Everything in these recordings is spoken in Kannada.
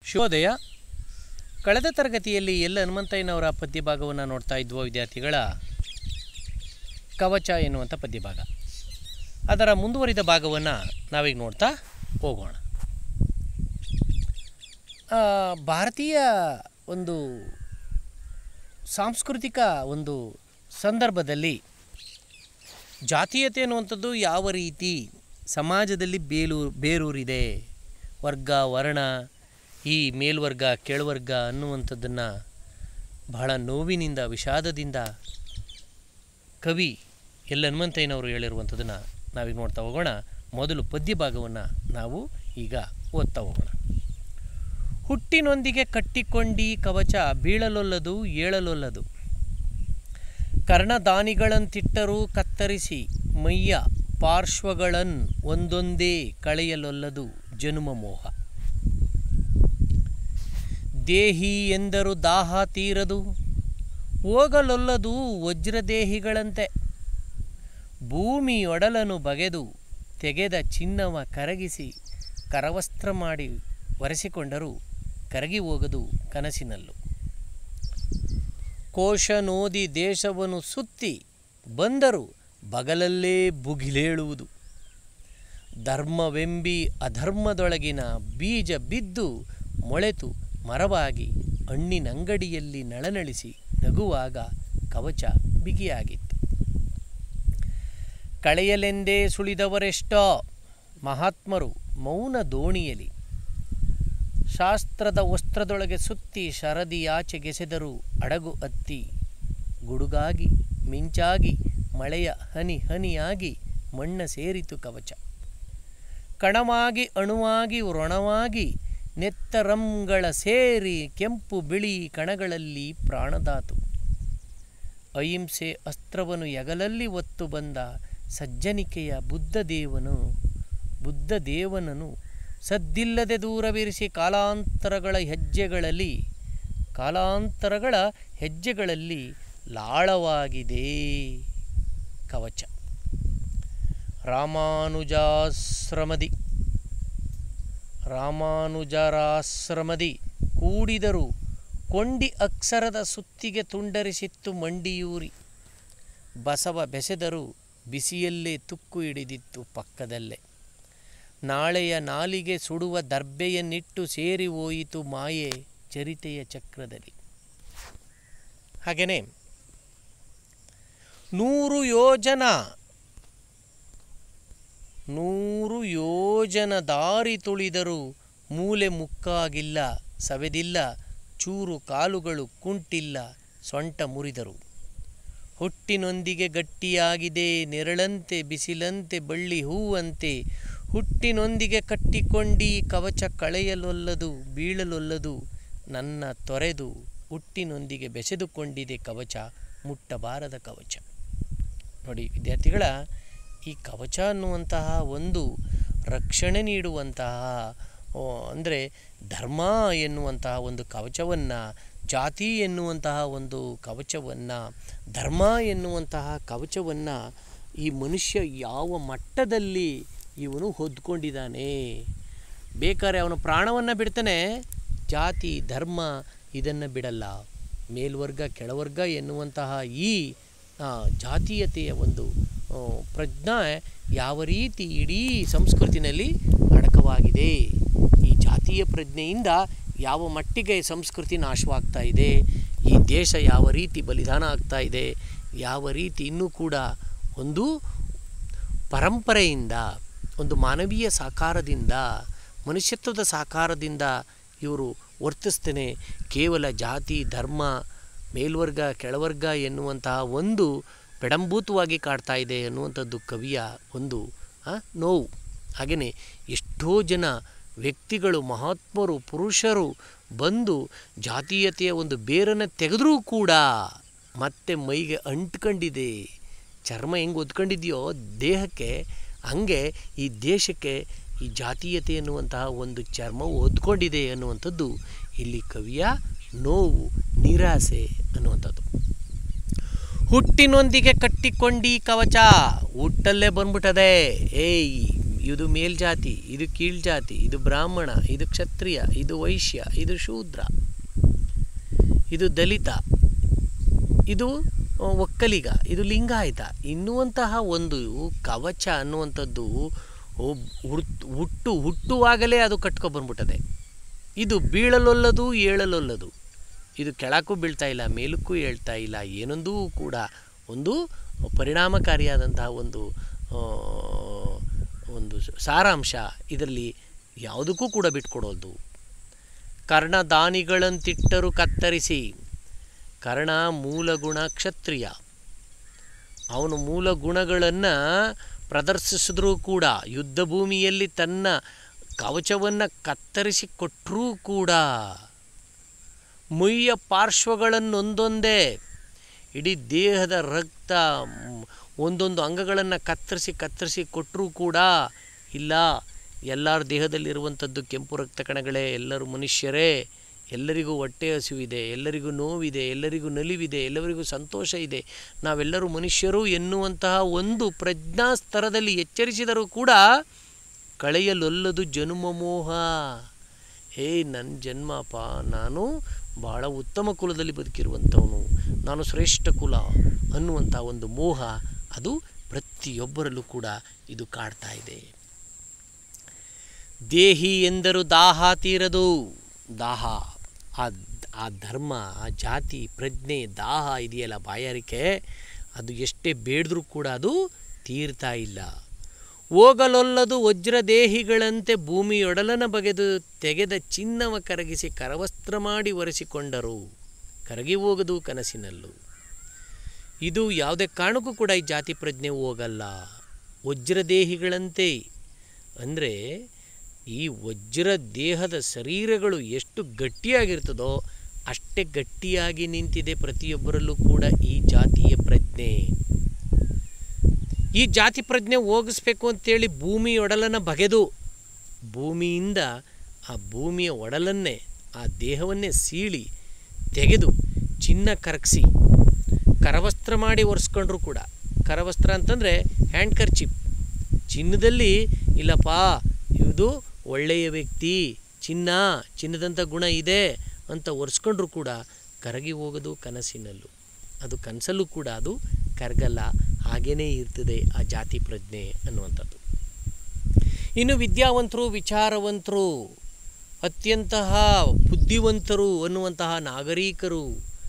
ಶುಭೋದಯ ಕಳೆದ ತರಗತಿಯಲ್ಲಿ ಎಲ್ ಹನುಮಂತಯ್ಯನವರ ಪದ್ಯಭಾಗವನ್ನು ನೋಡ್ತಾ ಇದ್ವೋ ವಿದ್ಯಾರ್ಥಿಗಳ ಕವಚ ಎನ್ನುವಂಥ ಪದ್ಯಭಾಗ ಅದರ ಮುಂದುವರಿದ ಭಾಗವನ್ನು ನಾವೀಗ ನೋಡ್ತಾ ಹೋಗೋಣ ಆ, ಭಾರತೀಯ ಒಂದು ಸಾಂಸ್ಕೃತಿಕ ಒಂದು ಸಂದರ್ಭದಲ್ಲಿ ಜಾತೀಯತೆ ಅನ್ನುವಂಥದ್ದು ಯಾವ ರೀತಿ ಸಮಾಜದಲ್ಲಿ ಬೇಲು ಬೇರೂರಿದೆ ವರ್ಗ ವರ್ಣ ಈ ಮೇಲ್ವರ್ಗ ಕೆಳವರ್ಗ ಅನ್ನುವಂಥದ್ದನ್ನು ಬಹಳ ನೋವಿನಿಂದ ವಿಷಾದದಿಂದ ಕವಿ ಎಲ್ ಹನುಮಂತಯ್ಯನವರು ಹೇಳಿರುವಂಥದ್ದನ್ನು ನಾವೀಗ ನೋಡ್ತಾ ಹೋಗೋಣ ಮೊದಲು ಪದ್ಯ ಭಾಗವನ್ನು ನಾವು ಈಗ ಓದ್ತಾ ಹೋಗೋಣ ಹುಟ್ಟಿನೊಂದಿಗೆ ಕಟ್ಟಿಕೊಂಡಿ ಕವಚ ಬೀಳಲೊಲ್ಲದು ಏಳಲೊಲ್ಲದು ಕರ್ಣದಾನಿಗಳಂತಿಟ್ಟರೂ ಕತ್ತರಿಸಿ ಮೈಯ ಪಾರ್ಶ್ವಗಳನ್ ಒಂದೊಂದೇ ಕಳೆಯಲೊಲ್ಲದು ಜನುಮ ಮೋಹ ದೇಹಿ ಎಂದರು ದಾಹ ತೀರದು ಹೋಗಲೊಲ್ಲದು ವಜ್ರದೇಹಿಗಳಂತೆ ಭೂಮಿಯೊಡಲನು ಬಗೆದು ತೆಗೆದ ಚಿನ್ನವ ಕರಗಿಸಿ ಕರವಸ್ತ್ರ ಮಾಡಿ ಒರೆಸಿಕೊಂಡರೂ ಕರಗಿ ಹೋಗದು ಕನಸಿನಲ್ಲೂ ಕೋಶ ನೋದಿ ದೇಶವನ್ನು ಸುತ್ತಿ ಬಂದರು ಬಗಲಲ್ಲೇ ಬುಗಿಲೇಳುವುದು ಧರ್ಮವೆಂಬಿ ಅಧರ್ಮದೊಳಗಿನ ಬೀಜ ಬಿದ್ದು ಮೊಳೆತು ಮರವಾಗಿ ಹಣ್ಣಿನಂಗಡಿಯಲ್ಲಿ ನಳನಳಿಸಿ ನಗುವಾಗ ಕವಚ ಬಿಗಿಯಾಗಿತ್ತು ಕಳೆಯಲೆಂದೇ ಸುಳಿದವರೆಷ್ಟೋ ಮಹಾತ್ಮರು ಮೌನ ದೋಣಿಯಲಿ ಶಾಸ್ತ್ರದ ವಸ್ತ್ರದೊಳಗೆ ಸುತ್ತಿ ಶರದಿಯಾಚೆಗೆಸೆದರು ಅಡಗು ಹತ್ತಿ ಗುಡುಗಾಗಿ ಮಿಂಚಾಗಿ ಮಳೆಯ ಹನಿ ಹನಿಯಾಗಿ ಮಣ್ಣ ಸೇರಿತು ಕವಚ ಕಣವಾಗಿ ಅಣುವಾಗಿ ವ್ರಣವಾಗಿ ನೆತ್ತರಂಗಳ ಸೇರಿ ಕೆಂಪು ಬಿಳಿ ಕಣಗಳಲ್ಲಿ ಪ್ರಾಣದಾತು ಅಹಿಂಸೆ ಅಸ್ತ್ರವನ್ನು ಎಗಲಲ್ಲಿ ಒತ್ತು ಬಂದ ಸಜ್ಜನಿಕೆಯ ಬುದ್ಧದೇವನು ಬುದ್ಧದೇವನನು ಸದ್ದಿಲ್ಲದೆ ದೂರವಿರಿಸಿ ಕಾಲಾಂತರಗಳ ಹೆಜ್ಜೆಗಳಲ್ಲಿ ಕಾಲಾಂತರಗಳ ಹೆಜ್ಜೆಗಳಲ್ಲಿ ಲಾಳವಾಗಿದೆ ಕವಚ ರಾಮಾನುಜಾಶ್ರಮದಿ ರಾಮಾನುಜರಾಶ್ರಮದಿ ಕೂಡಿದರು ಕೊಂಡಿ ಅಕ್ಷರದ ಸುತ್ತಿಗೆ ತುಂಡರಿಸಿತ್ತು ಮಂಡಿಯೂರಿ ಬಸವ ಬೆಸೆದರು ಬಿಸಿಯಲ್ಲೇ ತುಕ್ಕು ಹಿಡಿದಿತ್ತು ಪಕ್ಕದಲ್ಲೇ ನಾಳೆಯ ನಾಲಿಗೆ ಸುಡುವ ದರ್ಬೆಯನ್ನಿಟ್ಟು ಸೇರಿ ಹೋಯಿತು ಮಾಯೆ ಚರಿತೆಯ ಚಕ್ರದಲ್ಲಿ ಹಾಗೆಯೇ ನೂರು ಯೋಜನ ನೂರು ಯೋಜನ ದಾರಿ ತುಳಿದರೂ ಮೂಲೆ ಮುಕ್ಕಾಗಿಲ್ಲ ಸವೆದಿಲ್ಲ ಚೂರು ಕಾಲುಗಳು ಕುಂಟಿಲ್ಲ ಸೊಂಟ ಮುರಿದರು ಹುಟ್ಟಿನೊಂದಿಗೆ ಗಟ್ಟಿಯಾಗಿದೆ ನೆರಳಂತೆ ಬಿಸಿಲಂತೆ ಬಳ್ಳಿ ಹೂವಂತೆ ಹುಟ್ಟಿನೊಂದಿಗೆ ಕಟ್ಟಿಕೊಂಡಿ ಕವಚ ಕಳೆಯಲೊಲ್ಲದು ಬೀಳಲೊಲ್ಲದು ನನ್ನ ತೊರೆದು ಹುಟ್ಟಿನೊಂದಿಗೆ ಬೆಸೆದುಕೊಂಡಿದೆ ಕವಚ ಮುಟ್ಟಬಾರದ ಕವಚ ನೋಡಿ ವಿದ್ಯಾರ್ಥಿಗಳ ಈ ಕವಚ ಅನ್ನುವಂತಹ ಒಂದು ರಕ್ಷಣೆ ನೀಡುವಂತಹ ಅಂದರೆ ಧರ್ಮ ಎನ್ನುವಂತಹ ಒಂದು ಕವಚವನ್ನು ಜಾತಿ ಎನ್ನುವಂತಹ ಒಂದು ಕವಚವನ್ನು ಧರ್ಮ ಎನ್ನುವಂತಹ ಕವಚವನ್ನು ಈ ಮನುಷ್ಯ ಯಾವ ಮಟ್ಟದಲ್ಲಿ ಇವನು ಹೊದ್ಕೊಂಡಿದ್ದಾನೆ ಬೇಕಾದ್ರೆ ಅವನು ಪ್ರಾಣವನ್ನು ಬಿಡ್ತಾನೆ ಜಾತಿ ಧರ್ಮ ಇದನ್ನು ಬಿಡಲ್ಲ ಮೇಲ್ವರ್ಗ ಕೆಳವರ್ಗ ಎನ್ನುವಂತಹ ಈ ಆ, ಜಾತೀಯತೆಯ ಒಂದು ಆ, ಪ್ರಜ್ಞೆ ಯಾವ ರೀತಿ ಇಡೀ ಸಂಸ್ಕೃತಿನಲ್ಲಿ ಅಡಕವಾಗಿದೆ ಈ ಜಾತೀಯ ಪ್ರಜ್ಞೆಯಿಂದ ಯಾವ ಮಟ್ಟಿಗೆ ಸಂಸ್ಕೃತಿ ನಾಶವಾಗ್ತಾ ಇದೆ ಈ ದೇಶ ಯಾವ ರೀತಿ ಬಲಿದಾನ ಆಗ್ತಾ ಇದೆ ಯಾವ ರೀತಿ ಇನ್ನೂ ಕೂಡ ಒಂದು ಪರಂಪರೆಯಿಂದ ಒಂದು ಮಾನವೀಯ ಸಾಕಾರದಿಂದ ಮನುಷ್ಯತ್ವದ ಸಾಕಾರದಿಂದ ಇವರು ವರ್ತಿಸ್ತೇನೆ ಕೇವಲ ಜಾತಿ ಧರ್ಮ ಮೇಲ್ವರ್ಗ ಕೆಳವರ್ಗ ಎನ್ನುವಂತಹ ಒಂದು ಪೆಡಂಭೂತವಾಗಿ ಕಾಡ್ತಾ ಇದೆ ಎನ್ನುವಂಥದ್ದು ಕವಿಯ ಒಂದು ಆ, ನೋವು ಹಾಗೆಯೇ ಎಷ್ಟೋ ಜನ ವ್ಯಕ್ತಿಗಳು ಮಹಾತ್ಮರು ಪುರುಷರು ಬಂದು ಜಾತೀಯತೆಯ ಒಂದು ಬೇರನ್ನು ತೆಗೆದರೂ ಕೂಡ ಮತ್ತೆ ಮೈಗೆ ಅಂಟ್ಕೊಂಡಿದೆ ಚರ್ಮ ಹೆಂಗೆ ಒದ್ಕೊಂಡಿದೆಯೋ ದೇಹಕ್ಕೆ ಹಂಗೆ ಈ ದೇಶಕ್ಕೆ ಈ ಜಾತೀಯತೆ ಎನ್ನುವಂತಹ ಒಂದು ಚರ್ಮ ಒದ್ಕೊಂಡಿದೆ ಅನ್ನುವಂಥದ್ದು ಇಲ್ಲಿ ಕವಿಯ ನೋವು ನಿರಾಸೆ ಅನ್ನುವಂಥದ್ದು ಹುಟ್ಟಿನೊಂದಿಗೆ ಕಟ್ಟಿಕೊಂಡಿ ಕವಚ ಹುಟ್ಟಲ್ಲೇ ಬಂದ್ಬಿಟ್ಟದೆ ಏಯ್ ಇದು ಮೇಲ್ಜಾತಿ ಇದು ಕೀಳ್ಜಾತಿ ಇದು ಬ್ರಾಹ್ಮಣ ಇದು ಕ್ಷತ್ರಿಯ ಇದು ವೈಶ್ಯ ಇದು ಶೂದ್ರ ಇದು ದಲಿತ ಇದು ಆ, ಒಕ್ಕಲಿಗ ಇದು ಲಿಂಗಾಯತ ಇನ್ನುವಂತಹ ಒಂದು ಕವಚ ಅನ್ನುವಂಥದ್ದು ಒಬ್- ಹುಟ್- ಹುಟ್ಟು ಹುಟ್ಟುವಾಗಲೇ ಅದು ಕಟ್ಕೊಬಂದ್ಬಿಟ್ಟದೆ ಇದು ಬೀಳಲೊಲ್ಲದು ಏಳಲೊಲ್ಲದು ಇದು ಕೆಳಕ್ಕೂ ಬೀಳ್ತಾ ಇಲ್ಲ ಮೇಲಕ್ಕೂ ಏಳ್ತಾ ಇಲ್ಲ ಏನೊಂದೂ ಕೂಡ ಒಂದು ಪರಿಣಾಮಕಾರಿಯಾದಂತಹ ಒಂದು ಆ, ಒಂದು ಸಾರಾಂಶ ಇದರಲ್ಲಿ ಯಾವುದಕ್ಕೂ ಕೂಡ ಬಿಟ್ಕೊಡೋದು ಕರ್ಣದಾನಿಗಳಂತಿಟ್ಟರು ಕತ್ತರಿಸಿ ಕರ್ಣ ಮೂಲ ಗುಣ ಕ್ಷತ್ರಿಯ ಅವನು ಮೂಲ ಗುಣಗಳನ್ನು ಪ್ರದರ್ಶಿಸಿದ್ರೂ ಕೂಡ ಯುದ್ಧ ಭೂಮಿಯಲ್ಲಿ ತನ್ನ ಕವಚವನ್ನು ಕತ್ತರಿಸಿ ಕೊಟ್ಟರೂ ಕೂಡ ಮುಯ್ಯ ಪಾರ್ಶ್ವಗಳನ್ನೊಂದೊಂದೇ ಇಡೀ ದೇಹದ ರಕ್ತ ಮ್, ಒಂದೊಂದು ಅಂಗಗಳನ್ನು ಕತ್ತರಿಸಿ ಕತ್ತರಿಸಿ ಕೊಟ್ಟರೂ ಕೂಡ ಇಲ್ಲ ಎಲ್ಲರ ದೇಹದಲ್ಲಿರುವಂಥದ್ದು ಕೆಂಪು ರಕ್ತ ಕಣಗಳೇ ಎಲ್ಲರೂ ಮನುಷ್ಯರೇ ಎಲ್ಲರಿಗೂ ಹೊಟ್ಟೆ ಹಸಿವಿದೆ ಎಲ್ಲರಿಗೂ ನೋವಿದೆ ಎಲ್ಲರಿಗೂ ನಲಿವಿದೆ ಎಲ್ಲರಿಗೂ ಸಂತೋಷ ಇದೆ ನಾವೆಲ್ಲರೂ ಮನುಷ್ಯರು ಎನ್ನುವಂತಹ ಒಂದು ಪ್ರಜ್ಞಾ ಸ್ತರದಲ್ಲಿ ಎಚ್ಚರಿಸಿದರೂ ಕೂಡ ಕಳೆಯಲೊಲ್ಲದು ಜನುಮ ಮೋಹ ಹೇ ನನ್ನ ಜನ್ಮಪ್ಪ ನಾನು ಭಾಳ ಉತ್ತಮ ಕುಲದಲ್ಲಿ ಬದುಕಿರುವಂಥವನು ನಾನು ಶ್ರೇಷ್ಠ ಕುಲ ಅನ್ನುವಂಥ ಒಂದು ಮೋಹ ಅದು ಪ್ರತಿಯೊಬ್ಬರಲ್ಲೂ ಕೂಡ ಇದು ಕಾಡ್ತಾ ಇದೆ ದೇಹಿ ಎಂದರು ದಾಹ ತೀರದು ದಾಹ ಆ ಆ ಧರ್ಮ ಆ ಜಾತಿ ಪ್ರಜ್ಞೆ ದಾಹ ಇದೆಯಲ್ಲ ಬಾಯಾರಿಕೆ ಅದು ಎಷ್ಟೇ ಬೇಡಿದ್ರೂ ಕೂಡ ಅದು ತೀರ್ತಾ ಇಲ್ಲ ಹೋಗಲೊಲ್ಲದು ವಜ್ರದೇಹಿಗಳಂತೆ ಭೂಮಿಯೊಡಲನ ಬಗೆದು ತೆಗೆದ ಚಿನ್ನವ ಕರಗಿಸಿ ಕರವಸ್ತ್ರ ಮಾಡಿ ಒರೆಸಿಕೊಂಡರು ಕರಗಿ ಹೋಗದು ಕನಸಿನಲ್ಲೂ ಇದು ಯಾವುದೇ ಕಾರಣಕ್ಕೂ ಕೂಡ ಈ ಜಾತಿ ಪ್ರಜ್ಞೆ ಹೋಗಲ್ಲ ವಜ್ರದೇಹಿಗಳಂತೆ ಅಂದರೆ ಈ ವಜ್ರ ದೇಹದ ಶರೀರಗಳು ಎಷ್ಟು ಗಟ್ಟಿಯಾಗಿರ್ತದೋ ಅಷ್ಟೇ ಗಟ್ಟಿಯಾಗಿ ನಿಂತಿದೆ ಪ್ರತಿಯೊಬ್ಬರಲ್ಲೂ ಕೂಡ ಈ ಜಾತಿಯ ಪ್ರಜ್ಞೆ ಈ ಜಾತಿ ಪ್ರಜ್ಞೆ ಹೋಗಿಸ್ಬೇಕು ಅಂತೇಳಿ ಭೂಮಿ ಒಡಲನ್ನು ಬಗೆದು ಭೂಮಿಯಿಂದ ಆ ಭೂಮಿಯ ಒಡಲನ್ನೇ ಆ ದೇಹವನ್ನೇ ಸೀಳಿ ತೆಗೆದು ಚಿನ್ನ ಕರಗಿಸಿ ಕರವಸ್ತ್ರ ಮಾಡಿ ಒರೆಸ್ಕೊಂಡ್ರು ಕೂಡ ಕರವಸ್ತ್ರ ಅಂತಂದರೆ ಹ್ಯಾಂಡ್ ಕರ್ಚಿಪ್ ಚಿನ್ನದಲ್ಲಿ ಇಲ್ಲಪ್ಪ ಇದು ಒಳ್ಳೆಯ ವ್ಯಕ್ತಿ ಚಿನ್ನ ಚಿನ್ನದಂಥ ಗುಣ ಇದೆ ಅಂತ ಒರೆಸ್ಕೊಂಡ್ರು ಕೂಡ ಕರಗಿ ಹೋಗೋದು ಕನಸಿನಲ್ಲೂ ಅದು ಕನಸಲ್ಲೂ ಕೂಡ ಅದು ಕರಗಲ್ಲ ಹಾಗೇ ಇರ್ತದೆ ಆ ಜಾತಿ ಪ್ರಜ್ಞೆ ಅನ್ನುವಂಥದ್ದು ಇನ್ನು ವಿದ್ಯಾವಂತರು ವಿಚಾರವಂತರು ಅತ್ಯಂತಹ ಬುದ್ಧಿವಂತರು ಅನ್ನುವಂತಹ ನಾಗರಿಕರು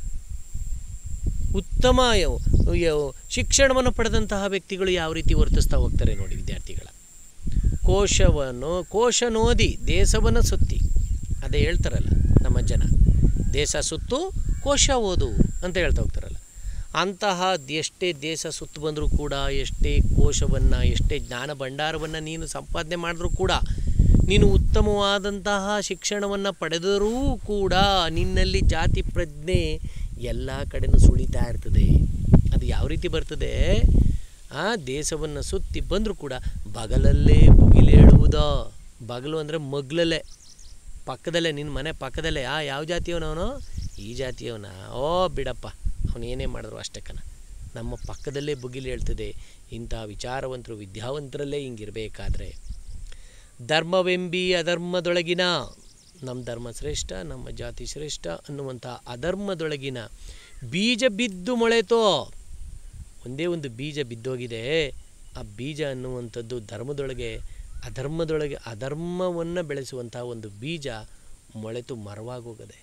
ಉತ್ತಮ ಯ- ಯ- ಶಿಕ್ಷಣವನ್ನು ಪಡೆದಂತಹ ವ್ಯಕ್ತಿಗಳು ಯಾವ ರೀತಿ ವರ್ತಿಸ್ತಾ ಹೋಗ್ತಾರೆ ನೋಡಿ ವಿದ್ಯಾರ್ಥಿಗಳ ಕೋಶವನ್ನು ಕೋಶ ನೋದಿ ದೇಶವನ್ನು ಸುತ್ತಿ ಅದೇ ಹೇಳ್ತಾರಲ್ಲ ನಮ್ಮ ಜನ ದೇಶ ಸುತ್ತು ಕೋಶ ಓದು ಅಂತ ಹೇಳ್ತಾ ಹೋಗ್ತಾರಲ್ಲ ಅಂತಹ ಎಷ್ಟೇ ದೇಶ ಸುತ್ತು ಬಂದರೂ ಕೂಡ ಎಷ್ಟೇ ಕೋಶವನ್ನು ಎಷ್ಟೇ ಜ್ಞಾನ ಭಂಡಾರವನ್ನು ನೀನು ಸಂಪಾದನೆ ಮಾಡಿದ್ರೂ ಕೂಡ ನೀನು ಉತ್ತಮವಾದಂತಹ ಶಿಕ್ಷಣವನ್ನು ಪಡೆದರೂ ಕೂಡ ನಿನ್ನಲ್ಲಿ ಜಾತಿ ಪ್ರಜ್ಞೆ ಎಲ್ಲ ಕಡೆನೂ ಸುಳಿತಾ ಇರ್ತದೆ ಅದು ಯಾವ ರೀತಿ ಬರ್ತದೆ ಆ ದೇಶವನ್ನು ಸುತ್ತಿ ಬಂದರೂ ಕೂಡ ಬಗಲಲ್ಲೇ ಮುಗಿಲೇಳುವುದೋ ಬಗಲು ಅಂದರೆ ಮಗ್ಲಲ್ಲೇ ಪಕ್ಕದಲ್ಲೇ ನಿನ್ನ ಮನೆ ಪಕ್ಕದಲ್ಲೇ ಆ ಯಾವ ಜಾತಿಯವನವನು ಈ ಜಾತಿಯವನ ಓ ಬಿಡಪ್ಪ ಅವನು ಏನೇ ಮಾಡಿದ್ರು ಅಷ್ಟೇ ಕಣ ನಮ್ಮ ಪಕ್ಕದಲ್ಲೇ ಬುಗಿಲು ಹೇಳ್ತದೆ ಇಂಥ ವಿಚಾರವಂತರು ವಿದ್ಯಾವಂತರಲ್ಲೇ ಹಿಂಗಿರಬೇಕಾದ್ರೆ ಧರ್ಮವೆಂಬಿ ಅಧರ್ಮದೊಳಗಿನ ನಮ್ಮ ಧರ್ಮ ಶ್ರೇಷ್ಠ ನಮ್ಮ ಜಾತಿ ಶ್ರೇಷ್ಠ ಅನ್ನುವಂಥ ಅಧರ್ಮದೊಳಗಿನ ಬೀಜ ಬಿದ್ದು ಮೊಳೆತೋ ಒಂದೇ ಒಂದು ಬೀಜ ಬಿದ್ದೋಗಿದೆ ಆ ಬೀಜ ಅನ್ನುವಂಥದ್ದು ಧರ್ಮದೊಳಗೆ ಅಧರ್ಮದೊಳಗೆ ಅಧರ್ಮವನ್ನು ಬೆಳೆಸುವಂಥ ಒಂದು ಬೀಜ ಮೊಳೆತು ಮರವಾಗೋಗದೆ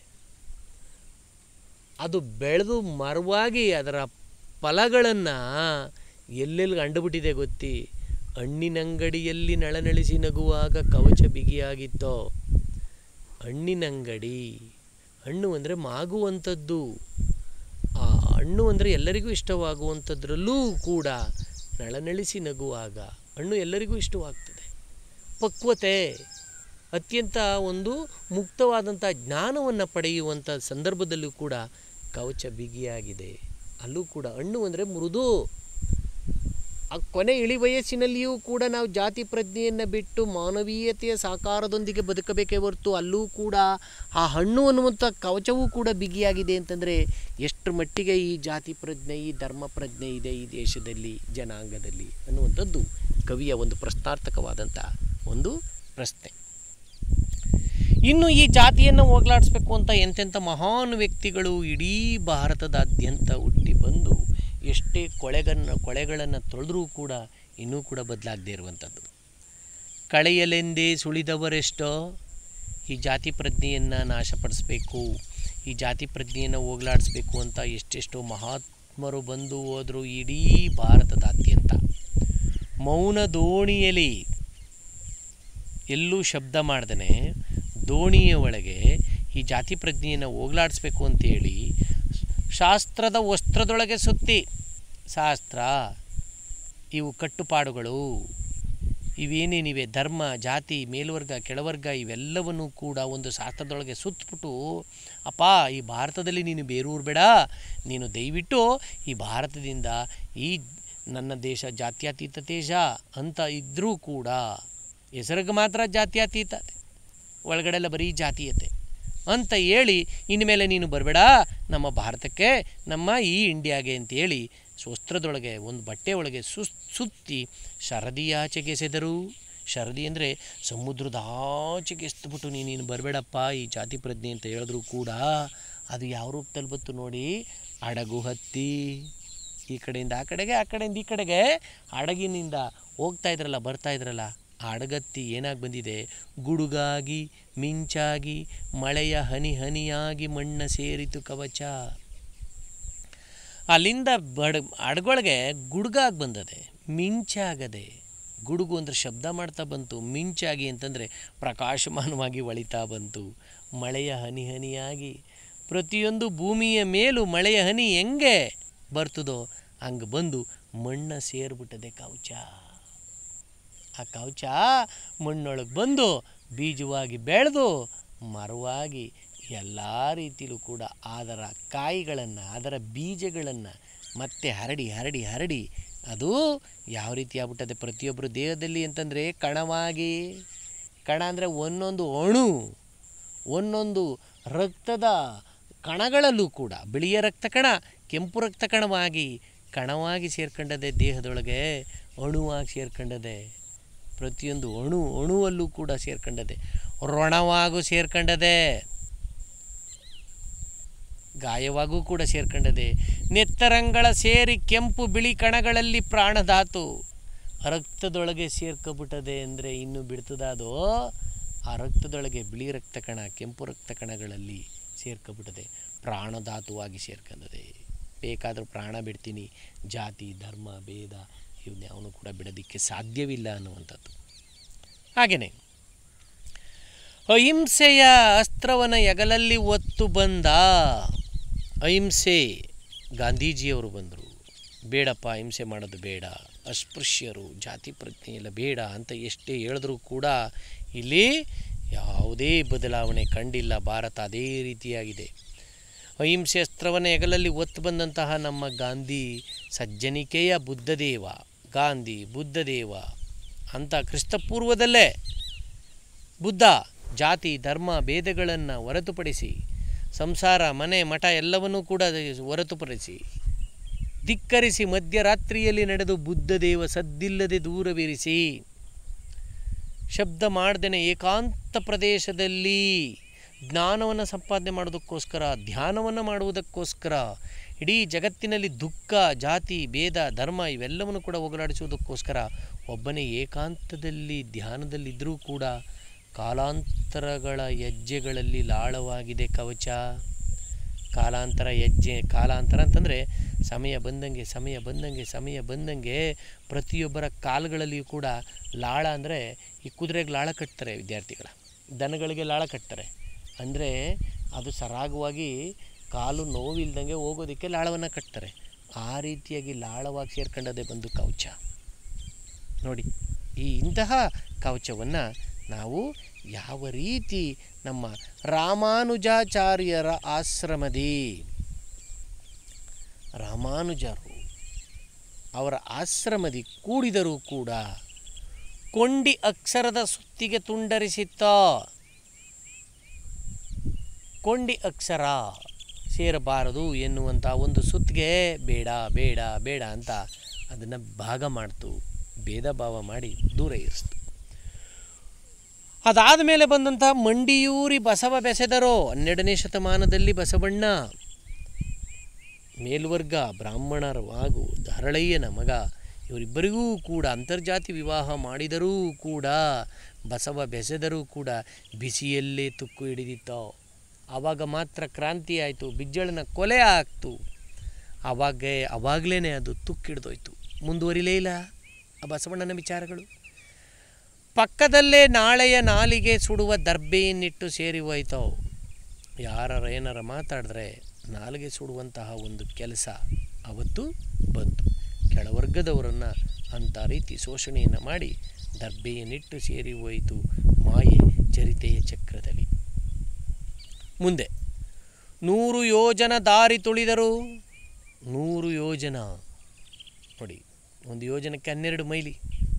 ಅದು ಬೆಳೆದು ಮರವಾಗಿ ಅದರ ಫಲಗಳನ್ನು ಎಲ್ಲೆಲ್ಲಿ ಅಂಡುಬಿಟ್ಟಿದೆ ಗೊತ್ತಿ ಹಣ್ಣಿನಂಗಡಿಯಲ್ಲಿ ನಳನಳಿಸಿ ನಗುವಾಗ ಕವಚ ಬಿಗಿಯಾಗಿತ್ತೋ ಹಣ್ಣಿನಂಗಡಿ ಹಣ್ಣು ಅಂದರೆ ಮಾಗುವಂಥದ್ದು ಆ ಹಣ್ಣು ಅಂದರೆ ಎಲ್ಲರಿಗೂ ಇಷ್ಟವಾಗುವಂಥದ್ರಲ್ಲೂ ಕೂಡ ನಳನಳಿಸಿ ನಗುವಾಗ ಹಣ್ಣು ಎಲ್ಲರಿಗೂ ಇಷ್ಟವಾಗ್ತದೆ ಪಕ್ವತೆ ಅತ್ಯಂತ ಒಂದು ಮುಕ್ತವಾದಂಥ ಜ್ಞಾನವನ್ನು ಪಡೆಯುವಂಥ ಸಂದರ್ಭದಲ್ಲೂ ಕೂಡ ಕವಚ ಬಿಗಿಯಾಗಿದೆ ಅಲ್ಲೂ ಕೂಡ ಹಣ್ಣು ಅಂದರೆ ಮೃದು ಆ ಕೊನೆ ಇಳಿ ವಯಸ್ಸಿನಲ್ಲಿಯೂ ಕೂಡ ನಾವು ಜಾತಿ ಪ್ರಜ್ಞೆಯನ್ನು ಬಿಟ್ಟು ಮಾನವೀಯತೆಯ ಸಾಕಾರದೊಂದಿಗೆ ಬದುಕಬೇಕೇ ಹೊರತು ಅಲ್ಲೂ ಕೂಡ ಆ ಹಣ್ಣು ಅನ್ನುವಂಥ ಕವಚವೂ ಕೂಡ ಬಿಗಿಯಾಗಿದೆ ಅಂತಂದರೆ ಎಷ್ಟು ಮಟ್ಟಿಗೆ ಈ ಜಾತಿ ಪ್ರಜ್ಞೆ ಈ ಧರ್ಮ ಪ್ರಜ್ಞೆ ಇದೆ ಈ ದೇಶದಲ್ಲಿ ಜನಾಂಗದಲ್ಲಿ ಅನ್ನುವಂಥದ್ದು ಕವಿಯ ಒಂದು ಪ್ರಶ್ನಾರ್ಥಕವಾದಂಥ ಒಂದು ಪ್ರಶ್ನೆ ಇನ್ನು ಈ ಜಾತಿಯನ್ನು ಹೋಗಲಾಡಿಸ್ಬೇಕು ಅಂತ ಎಂತೆಂಥ ಮಹಾನ್ ವ್ಯಕ್ತಿಗಳು ಇಡೀ ಭಾರತದಾದ್ಯಂತ ಹುಟ್ಟಿ ಬಂದು ಎಷ್ಟೇ ಕೊಳೆಗನ್ನು ಕೊಳೆಗಳನ್ನು ತೊಳೆದ್ರೂ ಕೂಡ ಇನ್ನೂ ಕೂಡ ಬದಲಾಗದೇ ಇರುವಂಥದ್ದು ಕಳೆಯಲೆಂದೇ ಸುಳಿದವರೆಷ್ಟೋ ಈ ಜಾತಿ ಪ್ರಜ್ಞೆಯನ್ನು ನಾಶಪಡಿಸ್ಬೇಕು ಈ ಜಾತಿ ಪ್ರಜ್ಞೆಯನ್ನು ಹೋಗಲಾಡಿಸ್ಬೇಕು ಅಂತ ಎಷ್ಟೆಷ್ಟೋ ಮಹಾತ್ಮರು ಬಂದು ಹೋದರು ಇಡೀ ಭಾರತದಾದ್ಯಂತ ಮೌನ ದೋಣಿಯಲ್ಲಿ ಎಲ್ಲೂ ಶಬ್ದ ಮಾಡ್ದೇ ದೋಣಿಯ ಒಳಗೆ ಈ ಜಾತಿ ಪ್ರಜ್ಞೆಯನ್ನು ಹೋಗಲಾಡಿಸ್ಬೇಕು ಅಂತೇಳಿ ಶಾಸ್ತ್ರದ ವಸ್ತ್ರದೊಳಗೆ ಸುತ್ತಿ ಶಾಸ್ತ್ರ ಇವು ಕಟ್ಟುಪಾಡುಗಳು ಇವೇನೇನಿವೆ ಧರ್ಮ ಜಾತಿ ಮೇಲ್ವರ್ಗ ಕೆಳವರ್ಗ ಇವೆಲ್ಲವನ್ನು ಕೂಡ ಒಂದು ಶಾಸ್ತ್ರದೊಳಗೆ ಸುತ್ತಬಿಟ್ಟು ಅಪ್ಪ ಈ ಭಾರತದಲ್ಲಿ ನೀನು ಬೇರೂರು ಬೇಡ ನೀನು ದಯವಿಟ್ಟು ಈ ಭಾರತದಿಂದ ಈ ನನ್ನ ದೇಶ ಜಾತ್ಯತೀತ ದೇಶ ಅಂತ ಇದ್ದರೂ ಕೂಡ ಹೆಸರಿಗೆ ಮಾತ್ರ ಜಾತ್ಯತೀತತೆ ಒಳಗಡೆಲ್ಲ ಬರೀ ಜಾತೀಯತೆ ಅಂತ ಹೇಳಿ ಇನ್ಮೇಲೆ ನೀನು ಬರಬೇಡ ನಮ್ಮ ಭಾರತಕ್ಕೆ ನಮ್ಮ ಈ ಇಂಡಿಯಾಗೆ ಅಂತೇಳಿ ವಸ್ತ್ರದೊಳಗೆ ಒಂದು ಬಟ್ಟೆ ಒಳಗೆ ಸುಸ್ ಸುತ್ತಿ ಶರದಿಯಾಚೆಗೆ ಎಸೆದರು ಶರದಿ ಅಂದರೆ ಸಮುದ್ರದ ಆಚೆಗೆ ಎಸ್ದುಬಿಟ್ಟು ನೀನು ಬರಬೇಡಪ್ಪ ಈ ಜಾತಿ ಪ್ರಜ್ಞೆ ಅಂತ ಹೇಳಿದ್ರು ಕೂಡ ಅದು ಯಾವ ರೂಪದಲ್ಲಿ ಬಂತು ನೋಡಿ ಹಡಗು ಹತ್ತಿ ಈ ಕಡೆಯಿಂದ ಆ ಕಡೆಗೆ ಆ ಕಡೆಯಿಂದ ಈ ಕಡೆಗೆ ಹಡಗಿನಿಂದ ಹೋಗ್ತಾ ಇದ್ರಲ್ಲ ಬರ್ತಾ ಇದ್ರಲ್ಲ ಆ ಹಡಗತ್ತಿ ಏನಾಗಿ ಬಂದಿದೆ ಗುಡುಗಾಗಿ ಮಿಂಚಾಗಿ ಮಳೆಯ ಹನಿ ಹನಿಯಾಗಿ ಮಣ್ಣ ಸೇರಿತು ಕವಚ ಅಲ್ಲಿಂದ ಬಡ ಹಡಗೊಳಗೆ ಗುಡುಗಾಗಿ ಬಂದದೆ ಮಿಂಚಾಗದೆ ಗುಡುಗು ಅಂದರೆ ಶಬ್ದ ಮಾಡ್ತಾ ಬಂತು ಮಿಂಚಾಗಿ ಅಂತಂದರೆ ಪ್ರಕಾಶಮಾನವಾಗಿ ಹೊಳಿತಾ ಬಂತು ಮಳೆಯ ಹನಿ ಹನಿಯಾಗಿ ಪ್ರತಿಯೊಂದು ಭೂಮಿಯ ಮೇಲೂ ಮಳೆಯ ಹನಿ ಹೆಂಗೆ ಬರ್ತದೋ ಹಂಗೆ ಬಂದು ಮಣ್ಣ ಸೇರಿಬಿಟ್ಟದೆ ಕವಚ ಆ ಕವಚ ಮಣ್ಣೊಳಗೆ ಬಂದು ಬೀಜವಾಗಿ ಬೆಳೆದು ಮರವಾಗಿ ಎಲ್ಲ ರೀತಿಲೂ ಕೂಡ ಅದರ ಕಾಯಿಗಳನ್ನು ಅದರ ಬೀಜಗಳನ್ನು ಮತ್ತೆ ಹರಡಿ ಹರಡಿ ಹರಡಿ ಅದು ಯಾವ ರೀತಿ ಆಗ್ಬಿಟ್ಟದೆ ಪ್ರತಿಯೊಬ್ಬರು ದೇಹದಲ್ಲಿ ಅಂತಂದರೆ ಕಣವಾಗಿ ಕಣ ಅಂದರೆ ಒಂದೊಂದು ಅಣು ಒಂದೊಂದು ರಕ್ತದ ಕಣಗಳಲ್ಲೂ ಕೂಡ ಬಿಳಿಯ ರಕ್ತ ಕಣ ಕೆಂಪು ರಕ್ತ ಕಣವಾಗಿ ಕಣವಾಗಿ ಸೇರ್ಕೊಂಡದೆ ದೇಹದೊಳಗೆ ಅಣುವಾಗಿ ಸೇರ್ಕೊಂಡದೆ ಪ್ರತಿಯೊಂದು ಅಣು ಅಣುವಲ್ಲೂ ಕೂಡ ಸೇರ್ಕೊಂಡದೆ ರೊಣವಾಗೂ ಸೇರ್ಕೊಂಡದೆ ಗಾಯವಾಗೂ ಕೂಡ ಸೇರ್ಕೊಂಡದೆ ನೆತ್ತರಂಗಳ ಸೇರಿ ಕೆಂಪು ಬಿಳಿ ಕಣಗಳಲ್ಲಿ ಪ್ರಾಣಧಾತು ರಕ್ತದೊಳಗೆ ಸೇರ್ಕೊಬಿಟ್ಟದೆ ಅಂದರೆ ಇನ್ನು ಬಿಡ್ತದದು ಆ ರಕ್ತದೊಳಗೆ ಬಿಳಿ ರಕ್ತ ಕಣ ಕೆಂಪು ರಕ್ತ ಕಣಗಳಲ್ಲಿ ಸೇರ್ಕೊಬಿಟ್ಟದೆ ಪ್ರಾಣಧಾತುವಾಗಿ ಸೇರ್ಕೊಂಡದೆ ಬೇಕಾದರೂ ಪ್ರಾಣ ಬಿಡ್ತೀನಿ ಜಾತಿ ಧರ್ಮ ಭೇದ ಇವನ್ಯಾವನು ಕೂಡ ಬಿಡೋದಕ್ಕೆ ಸಾಧ್ಯವಿಲ್ಲ ಅನ್ನುವಂಥದ್ದು ಹಾಗೆಯೇ ಅಹಿಂಸೆಯ ಅಸ್ತ್ರವನ್ನು ಎಗಲಲ್ಲಿ ಒತ್ತು ಬಂದ ಅಹಿಂಸೆ ಗಾಂಧೀಜಿಯವರು ಬಂದರು ಬೇಡಪ್ಪ ಹಿಂಸೆ ಮಾಡೋದು ಬೇಡ ಅಸ್ಪೃಶ್ಯರು ಜಾತಿ ಪ್ರಜ್ಞೆ ಎಲ್ಲ ಬೇಡ ಅಂತ ಎಷ್ಟೇ ಹೇಳಿದ್ರೂ ಕೂಡ ಇಲ್ಲಿ ಯಾವುದೇ ಬದಲಾವಣೆ ಕಂಡಿಲ್ಲ ಭಾರತ ಅದೇ ರೀತಿಯಾಗಿದೆ ಅಹಿಂಸೆ ಅಸ್ತ್ರವನ್ನು ಹೆಗಲಲ್ಲಿ ಒತ್ತು ಬಂದಂತಹ ನಮ್ಮ ಗಾಂಧಿ ಸಜ್ಜನಿಕೆಯ ಬುದ್ಧದೇವ ಗಾಂಧಿ ಬುದ್ಧದೇವ ಅಂತ ಕ್ರಿಸ್ತಪೂರ್ವದಲ್ಲೇ ಬುದ್ಧ ಜಾತಿ ಧರ್ಮ ಭೇದಗಳನ್ನು ಹೊರತುಪಡಿಸಿ ಸಂಸಾರ ಮನೆ ಮಠ ಎಲ್ಲವನ್ನೂ ಕೂಡ ಹೊರತುಪಡಿಸಿ ಧಿಕ್ಕರಿಸಿ ಮಧ್ಯರಾತ್ರಿಯಲ್ಲಿ ನಡೆದು ಬುದ್ಧದೇವ ಸದ್ದಿಲ್ಲದೆ ದೂರವಿರಿಸಿ ಶಬ್ದ ಮಾಡ್ದೇನೆ ಏಕಾಂತ ಪ್ರದೇಶದಲ್ಲಿ ಜ್ಞಾನವನ್ನು ಸಂಪಾದನೆ ಮಾಡೋದಕ್ಕೋಸ್ಕರ ಧ್ಯಾನವನ್ನು ಮಾಡುವುದಕ್ಕೋಸ್ಕರ ಇಡೀ ಜಗತ್ತಿನಲ್ಲಿ ದುಃಖ ಜಾತಿ ಭೇದ ಧರ್ಮ ಇವೆಲ್ಲವನ್ನು ಕೂಡ ಹೋಗಲಾಡಿಸುವುದಕ್ಕೋಸ್ಕರ ಒಬ್ಬನೇ ಏಕಾಂತದಲ್ಲಿ ಧ್ಯಾನದಲ್ಲಿದ್ದರೂ ಕೂಡ ಕಾಲಾಂತರಗಳ ಹೆಜ್ಜೆಗಳಲ್ಲಿ ಲಾಳವಾಗಿದೆ ಕವಚ ಕಾಲಾಂತರ ಹೆಜ್ಜೆ ಕಾಲಾಂತರ ಅಂತಂದರೆ ಸಮಯ ಬಂದಂಗೆ ಸಮಯ ಬಂದಂಗೆ ಸಮಯ ಬಂದಂಗೆ ಪ್ರತಿಯೊಬ್ಬರ ಕಾಲುಗಳಲ್ಲಿಯೂ ಕೂಡ ಲಾಳ ಅಂದರೆ ಈ ಕುದುರೆಗೆ ಲಾಳ ಕಟ್ತಾರೆ ವಿದ್ಯಾರ್ಥಿಗಳ ದನಗಳಿಗೆ ಲಾಳ ಕಟ್ತಾರೆ ಅಂದರೆ ಅದು ಸರಾಗವಾಗಿ ಕಾಲು ನೋವಿಲ್ದಂಗೆ ಹೋಗೋದಕ್ಕೆ ಲಾಳವನ್ನು ಕಟ್ತಾರೆ ಆ ರೀತಿಯಾಗಿ ಲಾಳವಾಗಿ ಸೇರ್ಕೊಂಡದೇ ಬಂದು ಕವಚ ನೋಡಿ ಈ ಇಂತಹ ಕವಚವನ್ನು ನಾವು ಯಾವ ರೀತಿ ನಮ್ಮ ರಾಮಾನುಜಾಚಾರ್ಯರ ಆಶ್ರಮದಿ ರಾಮಾನುಜರು ಅವರ ಆಶ್ರಮದಿ ಕೂಡಿದರೂ ಕೂಡ ಕೊಂಡಿ ಅಕ್ಷರದ ಸುತ್ತಿಗೆ ತುಂಡರಿಸಿತ್ತ ಕೊಂಡಿ ಅಕ್ಷರ ಸೇರಬಾರದು ಎನ್ನುವಂಥ ಒಂದು ಸುತ್ತಿಗೆ ಬೇಡ ಬೇಡ ಬೇಡ ಅಂತ ಅದನ್ನು ಭಾಗ ಮಾಡ್ತು ಭೇದ ಭಾವ ಮಾಡಿ ದೂರ ಇರಿಸ್ತು ಅದಾದ ಮೇಲೆ ಬಂದಂತಹ ಮಂಡಿಯೂರಿ ಬಸವ ಬೆಸೆದರೋ ಹನ್ನೆರಡನೇ ಶತಮಾನದಲ್ಲಿ ಬಸವಣ್ಣ ಮೇಲ್ವರ್ಗ ಬ್ರಾಹ್ಮಣರ ಹಾಗೂ ಧರಳಯ್ಯನ ಮಗ ಇವರಿಬ್ಬರಿಗೂ ಕೂಡ ಅಂತರ್ಜಾತಿ ವಿವಾಹ ಮಾಡಿದರೂ ಕೂಡ ಬಸವ ಬೆಸೆದರೂ ಕೂಡ ಬಿಸಿಯಲ್ಲೇ ತುಕ್ಕು ಹಿಡಿದಿತ್ತೋ ಆವಾಗ ಮಾತ್ರ ಕ್ರಾಂತಿ ಆಯಿತು ಬಿಜ್ಜಳನ ಕೊಲೆ ಆಗ್ತು ಆವಾಗ ಆವಾಗಲೇ ಅದು ತುಕ್ಕಿಡ್ದೋಯ್ತು ಮುಂದುವರಿಲೇ ಇಲ್ಲ ಆ ಬಸವಣ್ಣನ ವಿಚಾರಗಳು ಪಕ್ಕದಲ್ಲೇ ನಾಳೆಯ ನಾಲಿಗೆ ಸುಡುವ ದರ್ಬೆಯನ್ನಿಟ್ಟು ಸೇರಿ ಹೋಯ್ತೋ ಯಾರ ಏನಾರ ಮಾತಾಡಿದ್ರೆ ನಾಲಿಗೆ ಸುಡುವಂತಹ ಒಂದು ಕೆಲಸ ಅವತ್ತು ಬಂತು ಕೆಳವರ್ಗದವರನ್ನು ಅಂಥ ರೀತಿ ಶೋಷಣೆಯನ್ನು ಮಾಡಿ ದರ್ಬೆಯನ್ನಿಟ್ಟು ಸೇರಿ ಹೋಯಿತು ಮಾಯೆ ಚರಿತೆಯ ಚಕ್ರದಲ್ಲಿ ಮುಂದೆ ನೂರು ಯೋಜನ ದಾರಿ ತುಳಿದರು ನೂರು ಯೋಜನ ನೋಡಿ ಒಂದು ಯೋಜನಕ್ಕೆ ಹನ್ನೆರಡು ಮೈಲಿ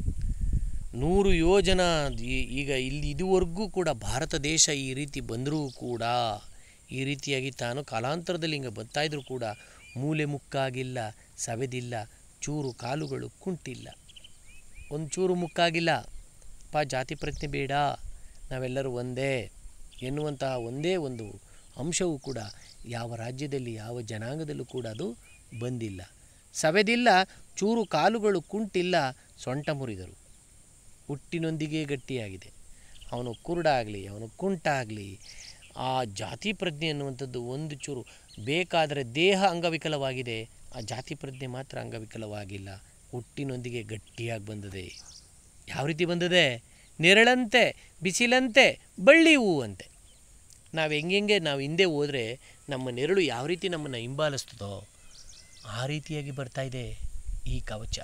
ನೂರು ಯೋಜನ ಈ- ಈಗ ಇಲ್ಲಿ ಇದುವರೆಗೂ ಕೂಡ ಭಾರತ ದೇಶ ಈ ರೀತಿ ಬಂದರೂ ಕೂಡ ಈ ರೀತಿಯಾಗಿ ತಾನು ಕಾಲಾಂತರದಲ್ಲಿ ಹಿಂಗೆ ಬರ್ತಾ ಇದ್ರೂ ಕೂಡ ಮೂಲೆ ಮುಕ್ಕಾಗಿಲ್ಲ ಸವೆದಿಲ್ಲ ಚೂರು ಕಾಲುಗಳು ಕುಂಟಿಲ್ಲ ಒಂದು ಚೂರು ಮುಕ್ಕಾಗಿಲ್ಲ ಪಾ ಜಾತಿ ಪ್ರಜ್ಞೆ ಬೇಡ ನಾವೆಲ್ಲರೂ ಒಂದೇ ಎನ್ನುವಂತಹ ಒಂದೇ ಒಂದು ಅಂಶವೂ ಕೂಡ ಯಾವ ರಾಜ್ಯದಲ್ಲಿ ಯಾವ ಜನಾಂಗದಲ್ಲೂ ಕೂಡ ಅದು ಬಂದಿಲ್ಲ ಸವೆದಿಲ್ಲ ಚೂರು ಕಾಲುಗಳು ಕುಂಟಿಲ್ಲ ಸೊಂಟ ಮುರಿದರು ಹುಟ್ಟಿನೊಂದಿಗೆ ಗಟ್ಟಿಯಾಗಿದೆ ಅವನು ಕುರುಡಾಗಲಿ ಅವನು ಕುಂಟಾಗಲಿ ಆ ಜಾತಿ ಪ್ರಜ್ಞೆ ಅನ್ನುವಂಥದ್ದು ಒಂದು ಚೂರು ಬೇಕಾದರೆ ದೇಹ ಅಂಗವಿಕಲವಾಗಿದೆ ಆ ಜಾತಿ ಪ್ರಜ್ಞೆ ಮಾತ್ರ ಅಂಗವಿಕಲವಾಗಿಲ್ಲ ಹುಟ್ಟಿನೊಂದಿಗೆ ಗಟ್ಟಿಯಾಗಿ ಬಂದದೆ ಯಾವ ರೀತಿ ಬಂದದೆ ನೆರಳಂತೆ ಬಿಸಿಲಂತೆ ಬಳ್ಳಿ ಹೂವಂತೆ ನಾವು ಹೆಂಗೆಂಗೆ ನಾವು ಹಿಂದೆ ಹೋದರೆ ನಮ್ಮ ನೆರಳು ಯಾವ ರೀತಿ ನಮ್ಮನ್ನು ಹಿಂಬಾಲಿಸ್ತದೋ ಆ ರೀತಿಯಾಗಿ ಬರ್ತಾ ಇದೆ ಈ ಕವಚ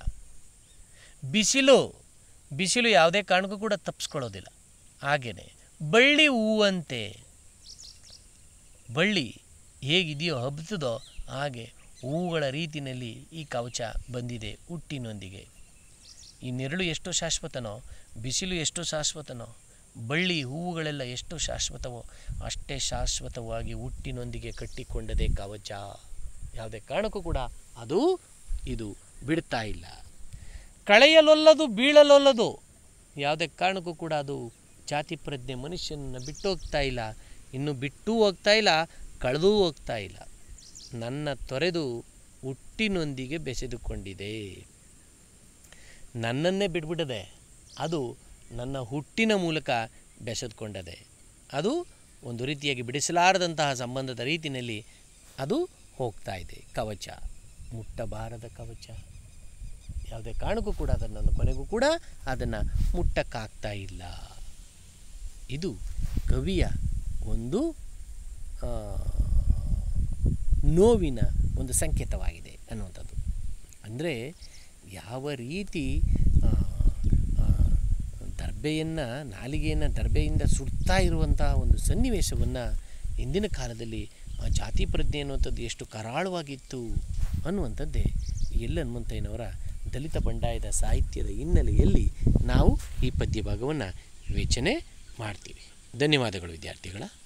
ಬಿಸಿಲು ಬಿಸಿಲು ಯಾವುದೇ ಕಾರಣಕ್ಕೂ ಕೂಡ ತಪ್ಪಿಸ್ಕೊಳ್ಳೋದಿಲ್ಲ ಹಾಗೆಯೇ ಬಳ್ಳಿ ಹೂವಂತೆ ಬಳ್ಳಿ ಹೇಗಿದೆಯೋ ಹಬ್ಬುತ್ತದೋ ಹಾಗೆ ಹೂಗಳ ರೀತಿಯಲ್ಲಿ ಈ ಕವಚ ಬಂದಿದೆ ಹುಟ್ಟಿನೊಂದಿಗೆ ಈ ನೆರಳು ಎಷ್ಟು ಶಾಶ್ವತನೋ ಬಿಸಿಲು ಎಷ್ಟು ಶಾಶ್ವತನೋ ಬಳ್ಳಿ ಹೂವುಗಳೆಲ್ಲ ಎಷ್ಟು ಶಾಶ್ವತವೋ ಅಷ್ಟೇ ಶಾಶ್ವತವಾಗಿ ಹುಟ್ಟಿನೊಂದಿಗೆ ಕಟ್ಟಿಕೊಂಡದೇ ಕವಚ ಯಾವುದೇ ಕಾರಣಕ್ಕೂ ಕೂಡ ಅದು ಇದು ಬಿಡ್ತಾ ಇಲ್ಲ ಕಳೆಯಲೊಲ್ಲದು ಬೀಳಲೊಲ್ಲದು ಯಾವುದೇ ಕಾರಣಕ್ಕೂ ಕೂಡ ಅದು ಜಾತಿ ಪ್ರಜ್ಞೆ ಮನುಷ್ಯನನ್ನು ಬಿಟ್ಟು ಹೋಗ್ತಾ ಇಲ್ಲ ಇನ್ನು ಬಿಟ್ಟೂ ಹೋಗ್ತಾ ಇಲ್ಲ ಕಳೆದೂ ಹೋಗ್ತಾ ಇಲ್ಲ ನನ್ನ ತೊರೆದು ಹುಟ್ಟಿನೊಂದಿಗೆ ಬೆಸೆದುಕೊಂಡಿದೆ ನನ್ನನ್ನೇ ಬಿಟ್ಬಿಡದೆ ಅದು ನನ್ನ ಹುಟ್ಟಿನ ಮೂಲಕ ಬೆಸೆದುಕೊಂಡದೆ ಅದು ಒಂದು ರೀತಿಯಾಗಿ ಬಿಡಿಸಲಾರದಂತಹ ಸಂಬಂಧದ ರೀತಿಯಲ್ಲಿ ಅದು ಹೋಗ್ತಾ ಇದೆ ಕವಚ ಮುಟ್ಟಬಾರದ ಕವಚ ಯಾವುದೇ ಕಾರಣಕ್ಕೂ ಕೂಡ ಅದನ್ನು ಕೊನೆಗೂ ಕೂಡ ಅದನ್ನು ಮುಟ್ಟಕ್ಕಾಗ್ತಾ ಇಲ್ಲ ಇದು ಕವಿಯ ಒಂದು ಆ, ನೋವಿನ ಒಂದು ಸಂಕೇತವಾಗಿದೆ ಅನ್ನುವಂಥದ್ದು ಅಂದರೆ ಯಾವ ರೀತಿ ಆ, ಆ, ದರ್ಬೆಯನ್ನು ನಾಲಿಗೆಯನ್ನು ದರ್ಬೆಯಿಂದ ಸುಡ್ತಾ ಇರುವಂತಹ ಒಂದು ಸನ್ನಿವೇಶವನ್ನು ಇಂದಿನ ಕಾಲದಲ್ಲಿ ಆ ಜಾತಿ ಪ್ರಜ್ಞೆ ಅನ್ನುವಂಥದ್ದು ಎಷ್ಟು ಕರಾಳವಾಗಿತ್ತು ಅನ್ನುವಂಥದ್ದೇ ಎಲ್ ಹನುಮಂತಯ್ಯನವರ ದಲಿತ ಬಂಡಾಯದ ಸಾಹಿತ್ಯದ ಹಿನ್ನೆಲೆಯಲ್ಲಿ ನಾವು ಈ ಪದ್ಯ ಭಾಗವನ್ನು ವಿವೇಚನೆ ಮಾಡ್ತೀವಿ ಧನ್ಯವಾದಗಳು ವಿದ್ಯಾರ್ಥಿಗಳ